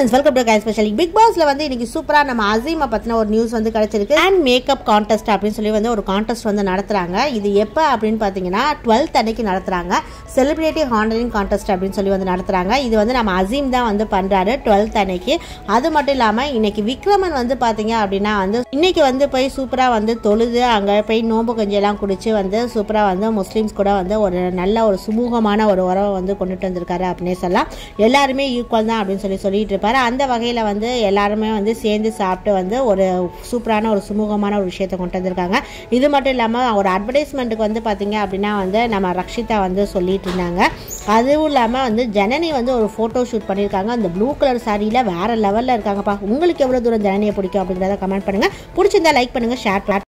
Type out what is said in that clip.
friends welcome to guys special big பாஸ்ல வந்து இன்னைக்கு சூப்பரா நம்ம அசீமை பத்தின ஒரு நியூஸ் வந்து கிடைச்சிருக்கு அண்ட் மேக்கப் கான்டெஸ்ட் அப்படின்னு சொல்லி வந்து ஒரு கான்டெஸ்ட் வந்து நடத்துறாங்க இது எப்போ அப்படின்னு பார்த்தீங்கன்னா டுவெல்த் அன்னைக்கு நடத்துறாங்க செலிபிரிட்டி ஹாண்டலிங் கான்டெஸ்ட் அப்படின்னு சொல்லி வந்து நடத்துறாங்க இது வந்து நம்ம அசீம் தான் வந்து பண்றாரு டுவெல்த் அன்னைக்கு அது மட்டும் இல்லாம இன்னைக்கு விக்ரமன் வந்து பாத்தீங்க அப்படின்னா வந்து இன்னைக்கு வந்து போய் சூப்பரா வந்து தொழுது அங்க போய் நோம்பு கஞ்சியெல்லாம் குடிச்சு வந்து சூப்பரா வந்து முஸ்லீம்ஸ் கூட வந்து ஒரு நல்ல ஒரு சுமூகமான ஒரு உறவை வந்து கொண்டுட்டு வந்திருக்காரு அப்படின்னே சொல்லலாம் எல்லாருமே ஈக்குவல் தான் அப்படின்னு சொல்லி சொல்லிட்டு இருப்பாரு அந்த வகையில் வந்து எல்லாருமே வந்து சேர்ந்து சாப்பிட்டு வந்து ஒரு சூப்பரான ஒரு சுமூகமான ஒரு விஷயத்தை கொண்டு வந்திருக்காங்க இது மட்டும் இல்லாமல் ஒரு அட்வர்டைஸ்மெண்ட்டுக்கு வந்து பார்த்தீங்க அப்படின்னா வந்து நம்ம ரக்ஷிதா வந்து சொல்லிட்டு இருந்தாங்க அதுவும் இல்லாமல் வந்து ஜனனி வந்து ஒரு ஃபோட்டோ ஷூட் பண்ணியிருக்காங்க அந்த ப்ளூ கலர் சாரியில் வேற லெவலில் இருக்காங்கப்பா உங்களுக்கு எவ்வளோ தூரம் ஜனனியை பிடிக்கும் அப்படிங்கிறத கமெண்ட் பண்ணுங்கள் பிடிச்சிருந்தா லைக் பண்ணுங்கள் ஷேர்